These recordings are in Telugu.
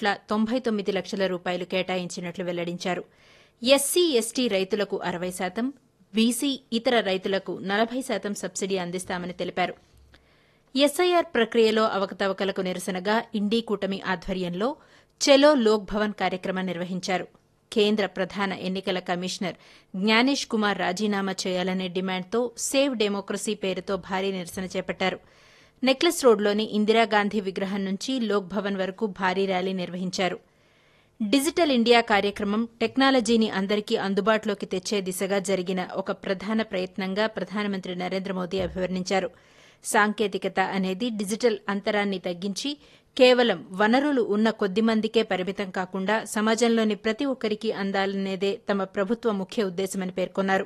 కోట్ల తొంభై తొమ్మిది లక్షల రూపాయలు కేటాయించినట్లు వెల్లడించారు ఎస్సీ ఎస్టీ రైతులకు అరవై శాతం బీసీ ఇతర రైతులకు నలభై శాతం సబ్సిడీ అందిస్తామని తెలిపారు ఎస్ఐఆర్ ప్రక్రియలో అవకతవకలకు నిరసనగా ఇండీ కూటమి ఆధ్వర్యంలో చెలో లోక్ భవన్ కార్యక్రమం నిర్వహించారు కేంద్ర ప్రధాన ఎన్నికల కమిషనర్ జ్ఞానేష్ కుమార్ రాజీనామా చేయాలనే డిమాండ్తో సేవ్ డెమోక్రసీ పేరుతో భారీ నిరసన చేపట్టారు నెక్లెస్ రోడ్లోని ఇందిరాగాంధీ విగ్రహం నుంచి లోక్ భవన్ వరకు భారీ ర్యాలీ నిర్వహించారు డిజిటల్ ఇండియా కార్యక్రమం టెక్నాలజీని అందరికీ అందుబాటులోకి తెచ్చే దిశగా జరిగిన ఒక ప్రధాన ప్రయత్నంగా ప్రధానమంత్రి నరేంద్ర మోదీ అభివర్ణించారు సాంకేతికత అనేది డిజిటల్ అంతరాన్ని తగ్గించి కేవలం వనరులు ఉన్న కొద్ది మందికే పరిమితం కాకుండా సమాజంలోని ప్రతి ఒక్కరికి అందాలనేదే తమ ప్రభుత్వ ముఖ్య ఉద్దేశమని పేర్కొన్నారు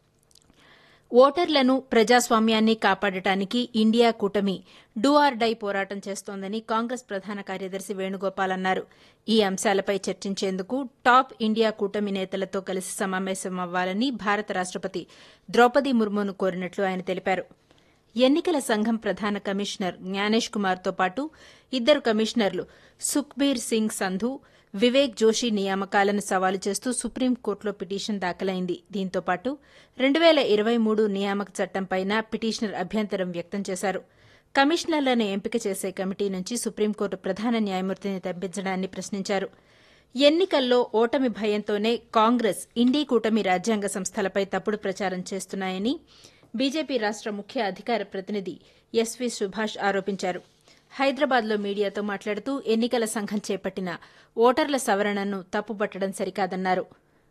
ఓటర్లను ప్రజాస్వామ్యాన్ని కాపాడటానికి ఇండియా కూటమి డూ ఆర్ డై పోరాటం చేస్తోందని కాంగ్రెస్ ప్రధాన కార్యదర్శి వేణుగోపాల్ అన్నారు ఈ అంశాలపై చర్చించేందుకు టాప్ ఇండియా కూటమి నేతలతో కలిసి సమావేశమవ్వాలని భారత రాష్టపతి ద్రౌపది ముర్మును కోరినట్లు ఆయన తెలిపారు ఎన్నికల సంఘం ప్రధాన కమిషనర్ జ్ఞానేష్ కుమార్తో పాటు ఇద్దరు కమిషనర్లు సుఖ్బీర్ సింగ్ సంధు వివేక్ జోషి నియామకాలను సవాలు చేస్తూ సుప్రీంకోర్టులో పిటిషన్ దాఖలైంది దీంతో పాటు రెండు వేల ఇరవై మూడు నియామక చట్టంపైన పిటిషనర్ అభ్యంతరం వ్యక్తం చేశారు కమిషనర్లను ఎంపిక చేసే కమిటీ నుంచి సుప్రీంకోర్టు ప్రధాన న్యాయమూర్తిని తెప్పించడాన్ని ప్రశ్నించారు ఎన్నికల్లో ఓటమి భయంతోనే కాంగ్రెస్ ఇండీ కూటమి రాజ్యాంగ సంస్థలపై తప్పుడు ప్రచారం చేస్తున్నాయని బీజేపీ రాష్ట ముఖ్య అధికార ప్రతినిధి ఎస్వీ సుభాష్ ఆరోపించారు హైదరాబాద్లో మీడియాతో మాట్లాడుతూ ఎన్నికల సంఘం చేపట్టిన ఓటర్ల సవరణను తప్పుపట్టడం సరికాదన్నారు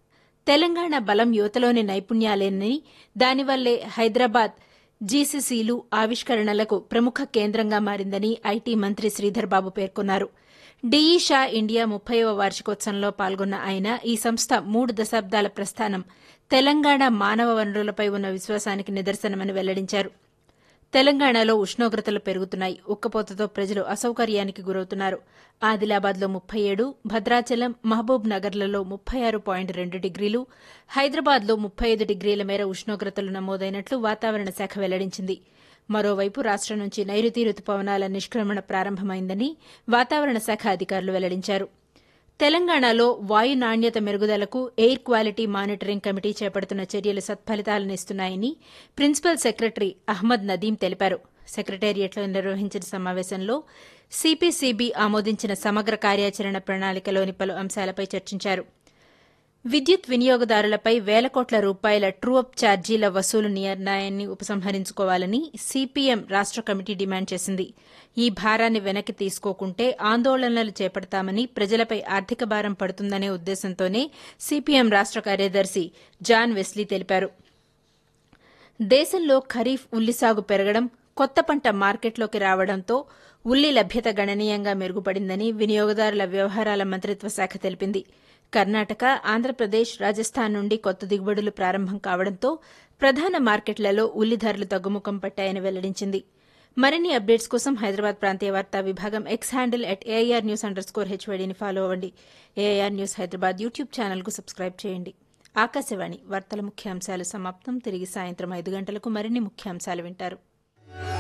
తెలంగాణ బలం యువతలోని నైపుణ్యాలేనని దానివల్లే హైదరాబాద్ జీసీసీలు ఆవిష్కరణలకు ప్రముఖ కేంద్రంగా మారిందని ఐటీ మంత్రి శ్రీధర్ బాబు పేర్కొన్నారు డిఈ షా ఇండియా ముప్పైవ వార్షికోత్సవంలో పాల్గొన్న ఆయన ఈ సంస్థ మూడు దశాబ్దాల ప్రస్థానం తెలంగాణ మానవ వనరులపై ఉన్న విశ్వాసానికి నిదర్శనమని వెల్లడించారు తెలంగాణలో ఉష్ణోగ్రతలు పెరుగుతున్నాయి ఉక్కపోతతో ప్రజలు అసౌకర్యానికి గురవుతున్నారు ఆదిలాబాద్లో ముప్పై ఏడు భద్రాచలం మహబూబ్ నగర్లలో ముప్పై ఆరు పాయింట్ రెండు డిగ్రీలు హైదరాబాద్లో ముప్పై ఐదు డిగ్రీల మేర ఉష్ణోగ్రతలు నమోదైనట్లు వాతావరణ శాఖ వెల్లడించింది మరోవైపు రాష్టం నుంచి నైరుతి రుతుపవనాల నిష్క్రమణ ప్రారంభమైందని వాతావరణ శాఖ అధికారులు వెల్లడించారు తెలంగాణలో వాయు నాణ్యత మెరుగుదలకు ఎయిర్ క్వాలిటీ మానిటరింగ్ కమిటీ చేపడుతున్న చర్యలు సత్ఫలితాలనిస్తున్నాయని ప్రిన్సిపల్ సెక్రటరీ అహ్మద్ నదీం తెలిపారు సెక్రటేరియట్లో నిర్వహించిన సమావేశంలో సిపిసిబి ఆమోదించిన సమగ్ర కార్యాచరణ ప్రణాళికలోని పలు అంశాలపై చర్చించారు విద్యుత్ వినియోగదారులపై వేల కోట్ల రూపాయల ట్రూఅప్ ఛార్జీల వసూలు నిర్ణయాన్ని ఉపసంహరించుకోవాలని సిపిఎం రాష్ట కమిటీ డిమాండ్ చేసింది ఈ భారాన్ని వెనక్కి తీసుకోకుంటే ఆందోళనలు చేపడతామని ప్రజలపై ఆర్థిక భారం పడుతుందనే ఉద్దేశంతోనే సిపిఎం రాష్ట కార్యదర్శి జాన్ వెస్లీ తెలిపారు దేశంలో ఖరీఫ్ ఉల్లి సాగు పెరగడం కొత్త పంట మార్కెట్లోకి రావడంతో ఉల్లి లభ్యత గణనీయంగా మెరుగుపడిందని వినియోగదారుల వ్యవహారాల మంత్రిత్వ శాఖ తెలిపింది కర్ణాటక ఆంధ్రప్రదేశ్ రాజస్థాన్ నుండి కొత్త దిగుబడులు ప్రారంభం కావడంతో ప్రధాన మార్కెట్లలో ఉల్లి ధరలు తగ్గుముఖం పట్టాయని వెల్లడించింది మరిన్ని అప్డేట్స్ కోసం హైదరాబాద్ ప్రాంతీయ వార్తా విభాగం X handle at AIR news underscore స్కోర్ హెచ్వైడీని ఫాలో అవ్వండి ఏఐఆర్ న్యూస్ హైదరాబాద్ యూట్యూబ్ ఛానల్కు సబ్స్క్రైబ్ చేయండి ఆకాశవాణి వార్తల ముఖ్యాంశాలు సమాప్తం తిరిగి సాయంత్రం ఐదు గంటలకు మరిన్ని ముఖ్యాంశాలు వింటారు